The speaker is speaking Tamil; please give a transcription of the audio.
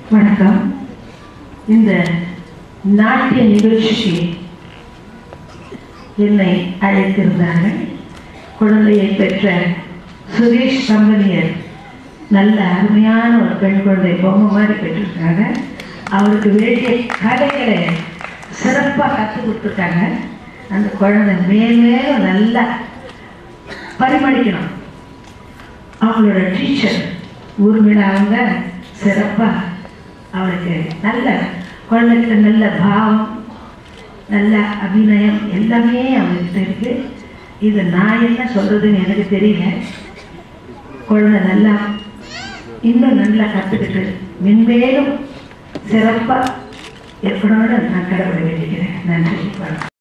வணக்கம் இந்த நாட்டிய நிகழ்ச்சிக்கு என்னை அழைத்திருந்தார்கள் குழந்தையை பெற்ற சுரேஷ் கம்பெனியர் நல்ல அருமையான ஒரு பெண் குழந்தை பொம்மை மாதிரி பெற்றிருக்காங்க அவருக்கு வேண்டிய கதைகளை சிறப்பாக கற்றுக் கொடுத்துருக்காங்க அந்த குழந்தை மேல் மேலும் நல்லா பரிமளிக்கணும் அவங்களோட டீச்சர் ஊர்மிளா அவங்க சிறப்பாக அவளுக்கு நல்ல குழந்தைகிட்ட நல்ல பாவம் நல்ல அபிநயம் எல்லாமே அவங்ககிட்ட இருக்கு இது நான் என்ன சொல்றதுன்னு எனக்கு தெரியல குழந்தை நல்லா இன்னும் நல்லா கற்றுக்கிட்டு மென்மேலும் சிறப்பாக இருக்கணும்னு நான் கடவுளை வேண்டிக்கிறேன் நன்றி வணக்கம்